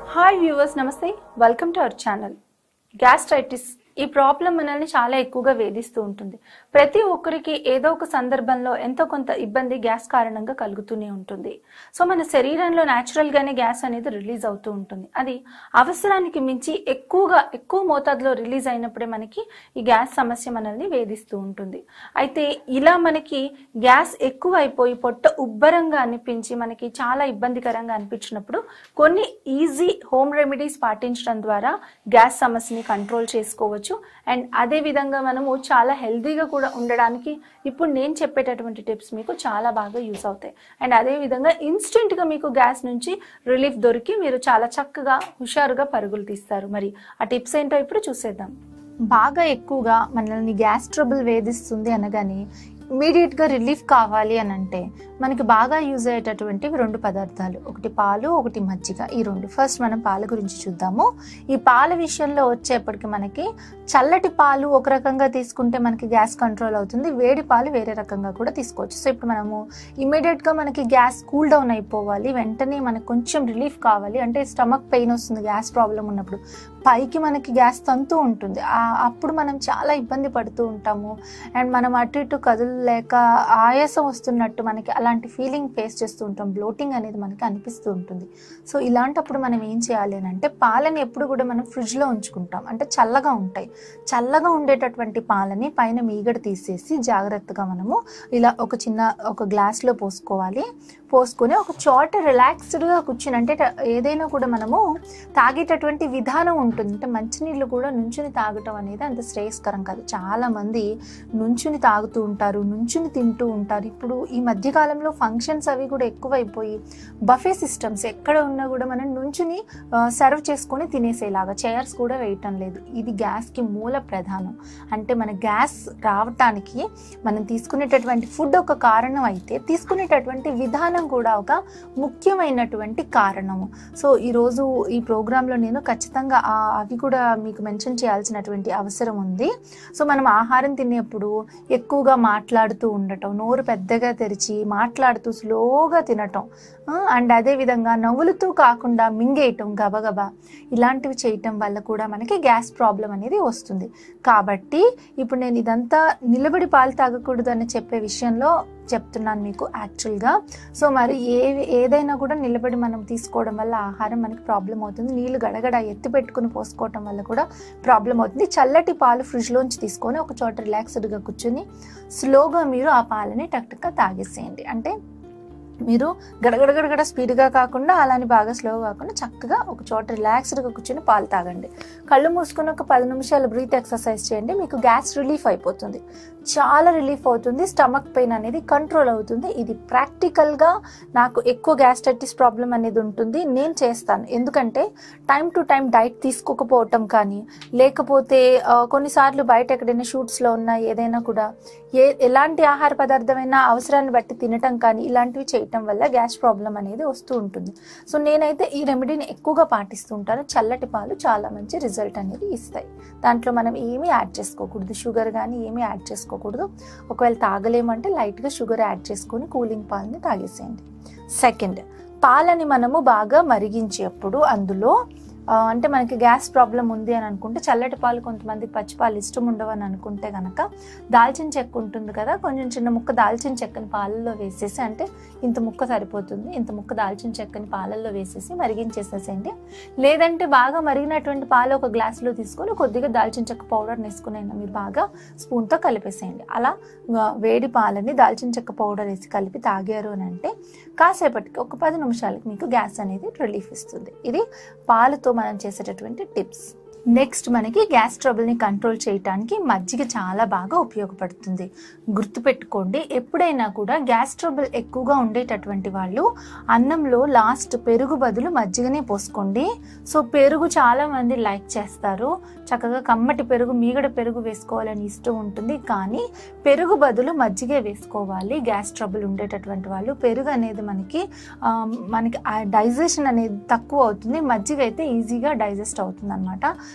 hi viewers నమస్తే welcome to our channel gastritis ఈ problem మనల్ని చాలా ఎక్కువగా వేధిస్తూ ఉంటుంది ప్రతి ఒక్కరికి ఏదో ఒక సందర్భంలో ఎంతో కొంత ఇబ్బంది గ్యాస్ కారణంగా కలుగుతూనే ఉంటుంది సో మన శరీరంలో natural గానే గ్యాస్ అనేది రిలీజ్ అవుతూ ఉంటుంది అది అవసరానికి మించి ఎక్కువగా ఎక్కువ మోతాదులో రిలీజ్ అయినప్పుడే మనకి ఈ గ్యాస్ సమస్య మనల్ని వేధిస్తూ ఉంటుంది అయితే ఇలా మనకి గ్యాస్ ఎక్కువ అయిపోయి పొట్ట ఉబ్బరంగా అనిపించి మనకి చాలా ఇబ్బందికరంగా అనిపించినప్పుడు కొన్ని ఈజీ హోమ్ రెమెడీస్ పాటించడం ద్వారా గ్యాస్ సమస్యని కంట్రోల్ చేసుకోవచ్చు అండ్ అదే విధంగా మనము చాలా హెల్తీగా కూడా ఉండడానికి ఇప్పుడు నేను చెప్పేటటువంటి టిప్స్ మీకు చాలా బాగా యూస్ అవుతాయి అండ్ అదే విధంగా ఇన్స్టెంట్ గా మీకు గ్యాస్ నుంచి రిలీఫ్ దొరికి మీరు చాలా చక్కగా హుషారుగా పరుగులు తీస్తారు మరి ఆ టిప్స్ ఏంటో ఇప్పుడు చూసేద్దాం బాగా ఎక్కువగా మనల్ని గ్యాస్ ట్రబుల్ వేధిస్తుంది అనగానే ఇమీడియట్ గా రిలీఫ్ కావాలి అని అంటే మనకి బాగా యూజ్ అయ్యేటటువంటివి రెండు పదార్థాలు ఒకటి పాలు ఒకటి మజ్జిగ ఈ రెండు ఫస్ట్ మనం పాల గురించి చూద్దాము ఈ పాల విషయంలో వచ్చేప్పటికి మనకి చల్లటి పాలు ఒక రకంగా తీసుకుంటే మనకి గ్యాస్ కంట్రోల్ అవుతుంది వేడి పాలు వేరే రకంగా కూడా తీసుకోవచ్చు సో ఇప్పుడు మనము ఇమీడియట్ గా మనకి గ్యాస్ కూల్ డౌన్ అయిపోవాలి వెంటనే మనకు కొంచెం రిలీఫ్ కావాలి అంటే స్టమక్ పెయిన్ వస్తుంది గ్యాస్ ప్రాబ్లం ఉన్నప్పుడు పైకి మనకి గ్యాస్ తంతూ ఉంటుంది ఆ- అప్పుడు మనం చాలా ఇబ్బంది పడుతూ ఉంటాము అండ్ మనం అటు ఇటు కదలలేక ఆయాసం వస్తున్నట్టు మనకి అలాంటి ఫీలింగ్ ఫేస్ చేస్తూ ఉంటాం బ్లోటింగ్ అనేది మనకి అనిపిస్తూ ఉంటుంది సో ఇలాంటప్పుడు మనం ఏం చేయాలి అని అంటే పాలని ఎప్పుడు కూడా మనం ఫ్రిడ్జ్లో ఉంచుకుంటాం అంటే చల్లగా ఉంటాయి చల్లగా ఉండేటటువంటి పాలని పైన మీగడ తీసేసి జాగ్రత్తగా మనము ఇలా ఒక చిన్న ఒక గ్లాస్లో పోసుకోవాలి పోసుకొని ఒక చోట రిలాక్స్డ్గా కూర్చుని అంటే ట- ఏదైనా కూడా మనము తాగేటటువంటి విధానం ఉంటుంది అంటే మంచినీళ్ళు కూడా నుంచుని తాగటం అనేది అంత శ్రేయస్కరం కాదు చాలా మంది నుంచుని తాగుతూ ఉంటారు నుంచుని తింటూ ఉంటారు ఇప్పుడు ఈ మధ్యకాలంలో ఫంక్షన్స్ అవి కూడా ఎక్కువైపోయి బఫే సిస్టమ్స్ ఎక్కడ ఉన్నా కూడా మనం నుంచుని సర్వ్ చేసుకొని తినేసేలాగా చైర్స్ కూడా వేయటం లేదు ఇది గ్యాస్కి మూల ప్రధానం అంటే మన గ్యాస్ రావటానికి మనం తీసుకునేటటువంటి ఫుడ్ ఒక కారణం అయితే తీసుకునేటటువంటి విధానం కూడా ఒక ముఖ్యమైనటువంటి కారణము సో ఈరోజు ఈ ప్రోగ్రాంలో నేను ఖచ్చితంగా ఆ- అవి కూడా మీకు మెన్షన్ చేయాల్సినటువంటి అవసరం ఉంది సో మనం ఆహారం తినేప్పుడు ఎక్కువగా మాట్లాడుతూ ఉండటం నోరు పెద్దగా తెరిచి మాట్లాడుతూ స్లోగా తినటం అండ్ అదే విధంగా నవ్వులుతూ కాకుండా మింగేయటం గబగబా ఇలాంటివి చేయటం వల్ల కూడా మనకి గ్యాస్ ప్రాబ్లం అనేది వస్తుంది కాబట్టి ఇప్పుడు నేను ఇదంతా నిలబడి పాలు తాగకూడదు అని చెప్పే విషయంలో చెప్తున్నాను మీకు యాక్చువల్గా సో మరి ఏ ఏదైనా కూడా నిలబడి మనం తీసుకోవడం వల్ల ఆహారం మనకి ప్రాబ్లం అవుతుంది నీళ్లు గడగడ ఎత్తి పెట్టుకుని పోసుకోవటం వల్ల కూడా ప్రాబ్లం అవుతుంది చల్లటి పాలు ఫ్రిడ్జ్లోంచి తీసుకొని ఒక చోట రిలాక్స్డ్గా కూర్చొని స్లోగా మీరు ఆ పాలని టక్ టక్గా తాగేసేయండి అంటే మీరు గడగడగడగడ స్పీడ్గా కాకుండా అలాని బాగా స్లోగా కాకుండా చక్కగా ఒక చోట రిలాక్స్డ్గా కూర్చొని పాలు తాగండి కళ్ళు మూసుకుని ఒక పది నిమిషాలు బ్రీత్ ఎక్సర్సైజ్ చేయండి మీకు గ్యాస్ రిలీఫ్ అయిపోతుంది చాలా రిలీఫ్ అవుతుంది స్టమక్ పెయిన్ అనేది కంట్రోల్ అవుతుంది ఇది ప్రాక్టికల్గా నాకు ఎక్కువ గ్యాస్ట్రైటిస్ ప్రాబ్లం అనేది ఉంటుంది నేను చేస్తాను ఎందుకంటే టైం టు టైం డైట్ తీసుకోకపోవటం కానీ లేకపోతే ఆ, కొన్నిసార్లు బయట ఎక్కడైనా షూట్స్లో ఉన్న ఏదైనా కూడా ఏ ఎలాంటి ఆహార పదార్థమైనా అవసరాన్ని బట్టి తినటం కానీ ఇలాంటివి చేయటం వల్ల గ్యాస్ ప్రాబ్లం అనేది వస్తూ ఉంటుంది సో నేనైతే ఈ రెమెడీని ఎక్కువగా పాటిస్తూ ఉంటాను చల్లటి పాలు చాలా మంచి రిజల్ట్ అనేది ఇస్తాయి దాంట్లో మనం ఏమీ యాడ్ చేసుకోకూడదు షుగర్ కానీ ఏమీ యాడ్ చేసుకోకూడదు ఒకవేళ తాగలేమంటే లైట్గా షుగర్ యాడ్ చేసుకొని కూలింగ్ పాలని తాగేసేయండి సెకండ్ పాలని మనము బాగా మరిగించేప్పుడు అందులో ఆ, అంటే మనకి గ్యాస్ ప్రాబ్లం ఉంది అని అనుకుంటే చల్లటి పాలు కొంతమంది పచ్చి పాలు ఇష్టం ఉండవు అని అనుకుంటే కనుక దాల్చిన చెక్క ఉంటుంది కదా కొంచెం చిన్న ముక్క దాల్చిన చెక్కని పాలల్లో వేసేసి అంటే ఇంత ముక్క సరిపోతుంది ఇంత ముక్క దాల్చిన చెక్కని పాలల్లో వేసేసి మరిగించేసేసేయండి లేదంటే బాగా మరిగినటువంటి పాలు ఒక గ్లాసులో తీసుకొని కొద్దిగా దాల్చిన చెక్క పౌడర్ వేసుకుని అయినా మీరు బాగా స్పూన్తో కలిపేసేయండి అలా ఆ, వేడి పాలని దాల్చిన చెక్క పౌడర్ వేసి కలిపి తాగారు అని అంటే కాసేపటికి ఒక పది నిమిషాలకి మీకు గ్యాస్ అనేది రిలీఫ్ ఇస్తుంది ఇది పాలతో మనం చేసేటటువంటి టిప్స్ నెక్స్ట్ మనకి గ్యాస్ ట్రబుల్ని కంట్రోల్ చేయడానికి మజ్జిగ చాలా బాగా ఉపయోగపడుతుంది గుర్తుపెట్టుకోండి ఎప్పుడైనా కూడా గ్యాస్ ట్రబుల్ ఎక్కువగా ఉండేటటువంటి వాళ్ళు అన్నంలో లాస్ట్ పెరుగు బదులు మజ్జిగనే పోసుకోండి సో పెరుగు చాలా మంది లైక్ చేస్తారు చక్కగా కమ్మటి పెరుగు మీగడ పెరుగు వేసుకోవాలని ఇష్టం ఉంటుంది కానీ పెరుగు బదులు మజ్జిగే వేసుకోవాలి గ్యాస్ ట్రబుల్ ఉండేటటువంటి వాళ్ళు పెరుగు అనేది మనకి ఆ, మనకి డైజెషన్ అనేది తక్కువ అవుతుంది మజ్జిగ అయితే ఈజీగా డైజెస్ట్ అవుతుంది అనమాట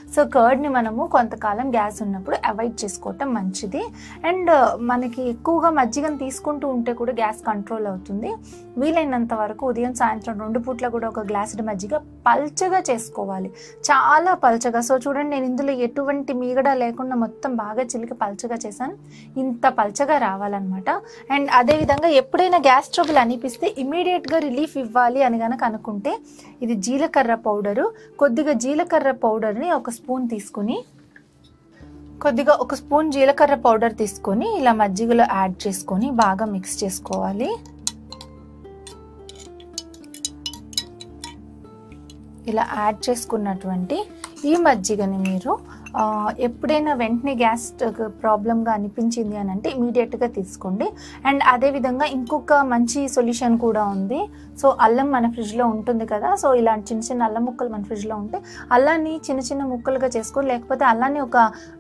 సో కర్డ్ని మనము కొంతకాలం గ్యాస్ ఉన్నప్పుడు అవాయిడ్ చేసుకోవటం మంచిది అండ్ మనకి ఎక్కువగా మజ్జిగను తీసుకుంటూ ఉంటే కూడా గ్యాస్ కంట్రోల్ అవుతుంది వీలైనంత వరకు ఉదయం సాయంత్రం రెండు పూట్ల కూడా ఒక గ్లాసుడ్ మజ్జిగ పల్చగా చేసుకోవాలి చాలా పల్చగా సో చూడండి నేను ఇందులో ఎటువంటి మీగడ లేకుండా మొత్తం బాగా చిలికి పల్చగా చేశాను ఇంత పల్చగా రావాలన్నమాట అండ్ అదేవిధంగా ఎప్పుడైనా గ్యాస్ ట్రబుల్ అనిపిస్తే ఇమీడియట్గా రిలీఫ్ ఇవ్వాలి అని కనుక అనుకుంటే ఇది జీలకర్ర పౌడరు కొద్దిగా జీలకర్ర పౌడర్ని ఒక స్పూన్ తీసుకుని కొద్దిగా ఒక స్పూన్ జీలకర్ర పౌడర్ తీసుకొని ఇలా మజ్జిగలో యాడ్ చేసుకొని బాగా మిక్స్ చేసుకోవాలి ఇలా యాడ్ చేసుకున్నటువంటి ఈ మజ్జిగని మీరు ఆ, ఎప్పుడైనా వెంటనే గ్యాస్ ప్రాబ్లంగా అనిపించింది అని అంటే ఇమీడియట్గా తీసుకోండి అండ్ అదేవిధంగా ఇంకొక మంచి సొల్యూషన్ కూడా ఉంది సో అల్లం మన ఫ్రిడ్జ్లో ఉంటుంది కదా సో ఇలాంటి చిన్న చిన్న అల్లం ముక్కలు మన ఫ్రిడ్జ్లో ఉంటే అల్లాన్ని చిన్న చిన్న ముక్కలుగా చేసుకొని లేకపోతే అల్లాన్ని ఒక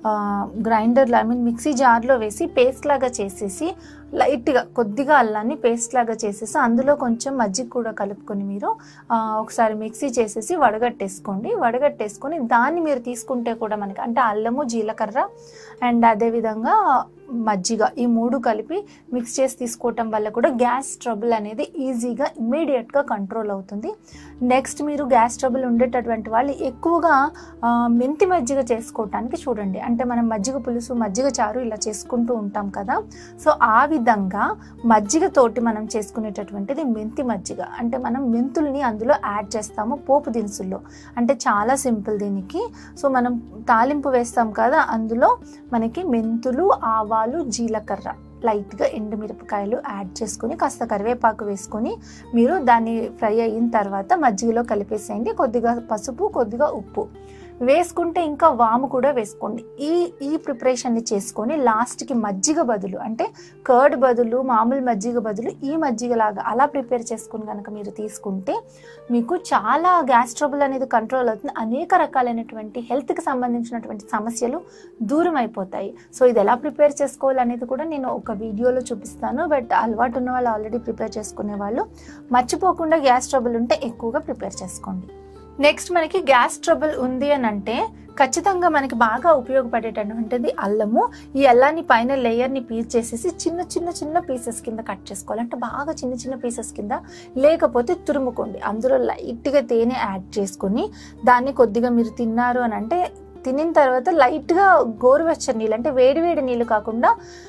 గ్రైండర్లో ఐ మీన్ మిక్సీ జార్లో వేసి పేస్ట్ లాగా చేసేసి లైట్గా కొద్దిగా అల్లాన్ని పేస్ట్ లాగా చేసేసి అందులో కొంచెం మజ్జిగ కూడా కలుపుకొని మీరు ఆ, ఒకసారి మిక్సీ చేసేసి వడగట్టేసుకోండి వడగట్టేసుకొని దాన్ని మీరు తీసుకుంటే కూడా మనకి అంటే అల్లము జీలకర్ర అండ్ అదేవిధంగా మజ్జిగ ఈ మూడు కలిపి మిక్స్ చేసి తీసుకోవటం వల్ల కూడా గ్యాస్ ట్రబుల్ అనేది ఈజీగా ఇమ్మీడియట్గా కంట్రోల్ అవుతుంది నెక్స్ట్ మీరు గ్యాస్ ట్రబుల్ ఉండేటటువంటి వాళ్ళు ఎక్కువగా ఆ, మెంతి మజ్జిగ చేసుకోవటానికి చూడండి అంటే మనం మజ్జిగ పులుసు మజ్జిగ చారు ఇలా చేసుకుంటూ ఉంటాం కదా సో ఆ విధంగా మజ్జిగతోటి మనం చేసుకునేటటువంటిది మెంతి మజ్జిగ అంటే మనం మెంతుల్ని అందులో యాడ్ చేస్తాము పోపు దినుసుల్లో అంటే చాలా సింపుల్ దీనికి సో మనం తాలింపు వేస్తాం కదా అందులో మనకి మెంతులు ఆవాలు జీలకర్ర లైట్గా ఎండుమిరపకాయలు యాడ్ చేసుకొని కాస్త కరివేపాకు వేసుకొని మీరు దాన్ని ఫ్రై అయిన తర్వాత మజ్జిగలో కలిపేసేయండి కొద్దిగా పసుపు కొద్దిగా ఉప్పు వేసుకుంటే ఇంకా వాము కూడా వేసుకోండి ఈ ఈ ప్రిపరేషన్ని చేసుకొని లాస్ట్కి మజ్జిగ బదులు అంటే కర్డ్ బదులు మామూలు మజ్జిగ బదులు ఈ మజ్జిగ లాగా అలా ప్రిపేర్ చేసుకుని కనుక మీరు తీసుకుంటే మీకు చాలా గ్యాస్ ట్రబుల్ అనేది కంట్రోల్ అవుతుంది అనేక రకాలైనటువంటి హెల్త్కి సంబంధించినటువంటి సమస్యలు దూరం అయిపోతాయి సో ఇది ఎలా ప్రిపేర్ చేసుకోవాలనేది కూడా నేను ఒక వీడియోలో చూపిస్తాను బట్ అలవాటు ఉన్న వాళ్ళు ఆల్రెడీ ప్రిపేర్ చేసుకునే వాళ్ళు మర్చిపోకుండా గ్యాస్ ట్రబుల్ ఉంటే ఎక్కువగా ప్రిపేర్ చేసుకోండి నెక్స్ట్ మనకి గ్యాస్ ట్రబుల్ ఉంది అని అంటే ఖచ్చితంగా మనకి బాగా ఉపయోగపడేటటువంటిది అల్లము ఈ అల్లాన్ని పైన లేయర్ని పీల్ చేసేసి చిన్న చిన్న చిన్న పీసెస్ కింద కట్ చేసుకోవాలి అంటే బాగా చిన్న చిన్న పీసెస్ కింద లేకపోతే తురుముకోండి అందులో లైట్గా తేనె యాడ్ చేసుకొని దాన్ని కొద్దిగా మీరు తిన్నారు అని అంటే తినిన తర్వాత లైట్గా గోరువెచ్చని నీళ్ళు అంటే వేడి వేడి నీళ్ళు కాకుండా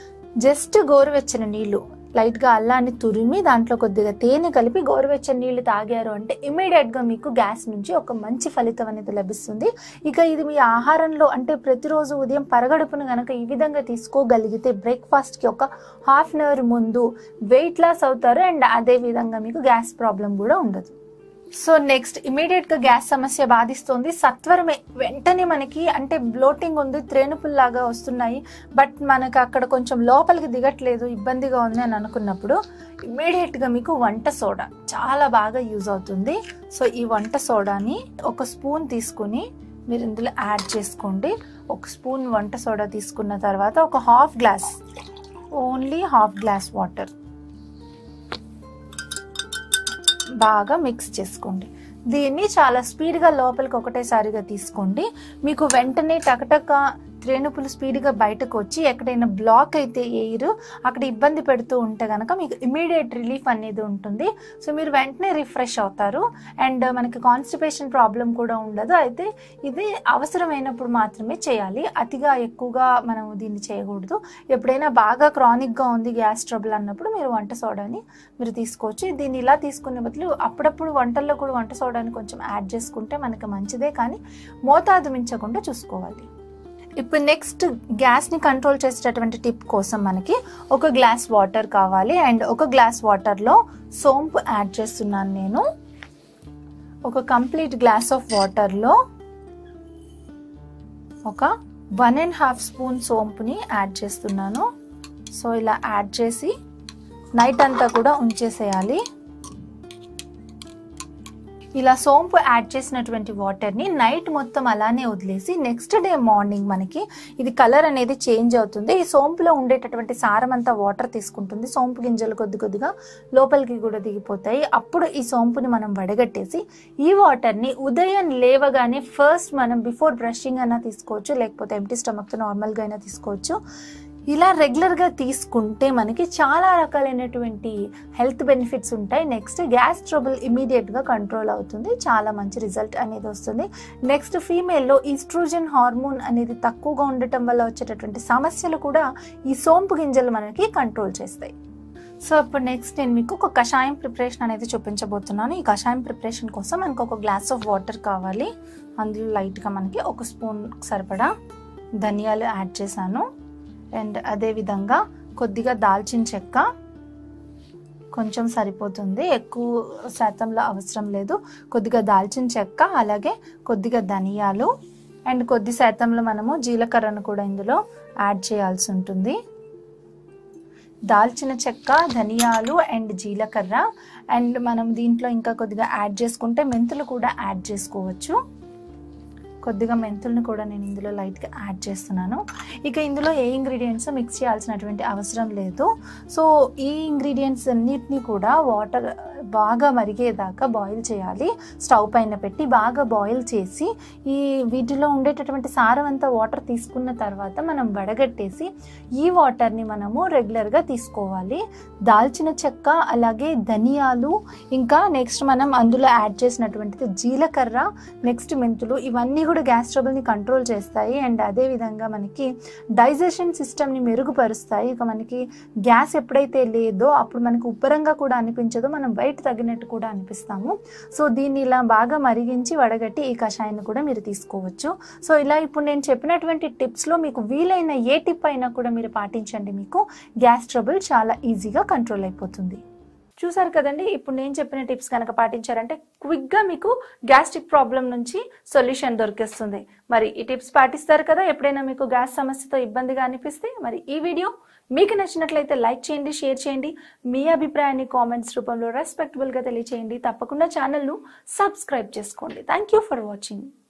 జస్ట్ గోరువెచ్చని నీళ్ళు లైట్గా అల్లాన్ని తురిమి దాంట్లో కొద్దిగా తేనె కలిపి గోరువెచ్చని నీళ్ళు తాగారు అంటే ఇమీడియట్గా మీకు గ్యాస్ నుంచి ఒక మంచి ఫలితం అనేది లభిస్తుంది ఇక ఇది మీ ఆహారంలో అంటే ప్రతిరోజు ఉదయం పరగడుపును గనక ఈ విధంగా తీసుకోగలిగితే బ్రేక్ఫాస్ట్కి ఒక హాఫ్ అన్ అవర్ ముందు వెయిట్ లాస్ అవుతారు అండ్ అదే విధంగా మీకు గ్యాస్ ప్రాబ్లం కూడా ఉండదు సో నెక్స్ట్ ఇమీడియట్ గా గ్యాస్ సమస్య బాధిస్తుంది సత్వరమే వెంటనే మనకి అంటే బ్లోటింగ్ ఉంది త్రేణుపుల్లాగా వస్తున్నాయి బట్ మనకు అక్కడ కొంచెం లోపలికి దిగట్లేదు ఇబ్బందిగా ఉంది అని అనుకున్నప్పుడు ఇమీడియట్ గా మీకు వంట సోడా చాలా బాగా యూజ్ అవుతుంది సో ఈ వంట సోడాని ఒక స్పూన్ తీసుకుని మీరు ఇందులో యాడ్ చేసుకోండి ఒక స్పూన్ వంట సోడా తీసుకున్న తర్వాత ఒక half glass only half glass water బాగా మిక్స్ చేసుకోండి దీన్ని చాలా స్పీడ్గా లోపలికి ఒకటేసారిగా తీసుకోండి మీకు వెంటనే టకటక త్రేణుపులు స్పీడ్గా బయటకు వచ్చి ఎక్కడైనా బ్లాక్ అయితే ఎయిర్ అక్కడ ఇబ్బంది పెడుతూ ఉంటే కనుక మీకు ఇమీడియట్ రిలీఫ్ అనేది ఉంటుంది సో మీరు వెంటనే రిఫ్రెష్ అవుతారు అండ్ మనకి కాన్స్టిపేషన్ ప్రాబ్లం కూడా ఉండదు అయితే ఇది అవసరమైనప్పుడు మాత్రమే చేయాలి అతిగా ఎక్కువగా మనం దీన్ని చేయకూడదు ఎప్పుడైనా బాగా క్రానిక్గా ఉంది గ్యాస్ ట్రబుల్ అన్నప్పుడు మీరు వంట సోడాని మీరు తీసుకోవచ్చు దీన్ని ఇలా తీసుకునే బదులు అప్పుడప్పుడు వంటల్లో కూడా వంట సోడాని కొంచెం యాడ్ చేసుకుంటే మనకి మంచిదే కానీ మోతాదు మించకుండా చూసుకోవాలి ఇప్పుడు నెక్స్ట్ గ్యాస్ని కంట్రోల్ చేసేటటువంటి టిప్ కోసం మనకి ఒక గ్లాస్ వాటర్ కావాలి అండ్ ఒక గ్లాస్ వాటర్లో సోంపు యాడ్ చేస్తున్నాను నేను ఒక కంప్లీట్ గ్లాస్ ఆఫ్ వాటర్లో ఒక వన్ అండ్ హాఫ్ స్పూన్ సోంపుని యాడ్ చేస్తున్నాను సో ఇలా యాడ్ చేసి నైట్ అంతా కూడా ఉంచేసేయాలి ఇలా సోంపు యాడ్ చేసినటువంటి వాటర్ని నైట్ మొత్తం అలానే వదిలేసి నెక్స్ట్ డే మార్నింగ్ మనకి ఇది కలర్ అనేది చేంజ్ అవుతుంది ఈ సోంపులో ఉండేటటువంటి సారం అంతా వాటర్ తీసుకుంటుంది సోంపు గింజలు కొద్ది కొద్దిగా లోపలికి కూడా దిగిపోతాయి అప్పుడు ఈ సోంపుని మనం వడగట్టేసి ఈ వాటర్ని ఉదయం లేవగానే ఫస్ట్ మనం బిఫోర్ బ్రషింగ్ అయినా తీసుకోవచ్చు లేకపోతే ఎంటీ స్టమక్తో నార్మల్గా అయినా తీసుకోవచ్చు ఇలా రెగ్యులర్గా తీసుకుంటే మనకి చాలా రకాలైనటువంటి హెల్త్ బెనిఫిట్స్ ఉంటాయి నెక్స్ట్ గ్యాస్ ట్రబుల్ ఇమీడియట్గా కంట్రోల్ అవుతుంది చాలా మంచి రిజల్ట్ అనేది వస్తుంది నెక్స్ట్ ఫీమేల్లో ఈస్ట్రోజన్ హార్మోన్ అనేది తక్కువగా ఉండటం వల్ల వచ్చేటటువంటి సమస్యలు కూడా ఈ సోంపు గింజలు మనకి కంట్రోల్ చేస్తాయి సో ఇప్పుడు నెక్స్ట్ నేను మీకు ఒక కషాయం ప్రిపరేషన్ అనేది చూపించబోతున్నాను ఈ కషాయం ప్రిపరేషన్ కోసం మనకు ఒక గ్లాస్ ఆఫ్ వాటర్ కావాలి అందులో లైట్గా మనకి ఒక స్పూన్ సరిపడా ధనియాలు యాడ్ చేశాను అండ్ అదేవిధంగా కొద్దిగా దాల్చిన చెక్క కొంచెం సరిపోతుంది ఎక్కువ శాతంలో అవసరం లేదు కొద్దిగా దాల్చిన చెక్క అలాగే కొద్దిగా ధనియాలు అండ్ కొద్ది శాతంలో మనము జీలకర్రను కూడా ఇందులో యాడ్ చేయాల్సి ఉంటుంది దాల్చిన చెక్క ధనియాలు అండ్ జీలకర్ర అండ్ మనం దీంట్లో ఇంకా కొద్దిగా యాడ్ చేసుకుంటే మెంతులు కూడా యాడ్ చేసుకోవచ్చు కొద్దిగా మెంతులను కూడా నేను ఇందులో లైట్గా యాడ్ చేస్తున్నాను ఇక ఇందులో ఏ ఇంగ్రీడియంట్స్ మిక్స్ చేయాల్సినటువంటి అవసరం లేదు సో ఈ ఇంగ్రీడియంట్స్ అన్నిటినీ కూడా వాటర్ బాగా మరిగేదాకా బాయిల్ చేయాలి స్టవ్ పైన పెట్టి బాగా బాయిల్ చేసి ఈ వీటిలో ఉండేటటువంటి సారం అంతా వాటర్ తీసుకున్న తర్వాత మనం వడగట్టేసి ఈ వాటర్ని మనము రెగ్యులర్గా తీసుకోవాలి దాల్చిన చెక్క అలాగే ధనియాలు ఇంకా నెక్స్ట్ మనం అందులో యాడ్ చేసినటువంటిది జీలకర్ర నెక్స్ట్ మెంతులు ఇవన్నీ కూడా గ్యాస్ ట్రబుల్ని కంట్రోల్ చేస్తాయి అండ్ అదేవిధంగా మనకి డైజెషన్ సిస్టమ్ని మెరుగుపరుస్తాయి ఇక మనకి గ్యాస్ ఎప్పుడైతే లేదో అప్పుడు మనకి ఉబ్బరంగా కూడా అనిపించదో మనం బయట తగినట్టు కూడా అనిపిస్తాము సో దీన్ని ఇలా బాగా మరిగించి వడగట్టి ఈ కషాయాన్ని కూడా మీరు తీసుకోవచ్చు సో ఇలా ఇప్పుడు నేను చెప్పినటువంటి టిప్స్లో మీకు వీలైన ఏ టిప్ అయినా కూడా మీరు పాటించండి మీకు గ్యాస్ ట్రబుల్ చాలా ఈజీగా కంట్రోల్ అయిపోతుంది చూసారు కదండి ఇప్పుడు నేను చెప్పిన టిప్స్ కనుక పాటించారంటే క్విక్గా మీకు గ్యాస్ట్రిక్ ప్రాబ్లం నుంచి సొల్యూషన్ దొరికేస్తుంది మరి ఈ టిప్స్ పాటిస్తారు కదా ఎప్పుడైనా మీకు గ్యాస్ సమస్యతో ఇబ్బందిగా అనిపిస్తే మరి ఈ వీడియో మీకు నచ్చినట్లయితే లైక్ చేయండి షేర్ చేయండి మీ అభిప్రాయాన్ని కామెంట్స్ రూపంలో రెస్పెక్టబుల్గా తెలియచేయండి తప్పకుండా ఛానల్ను సబ్స్క్రైబ్ చేసుకోండి థ్యాంక్ యూ ఫర్ వాచింగ్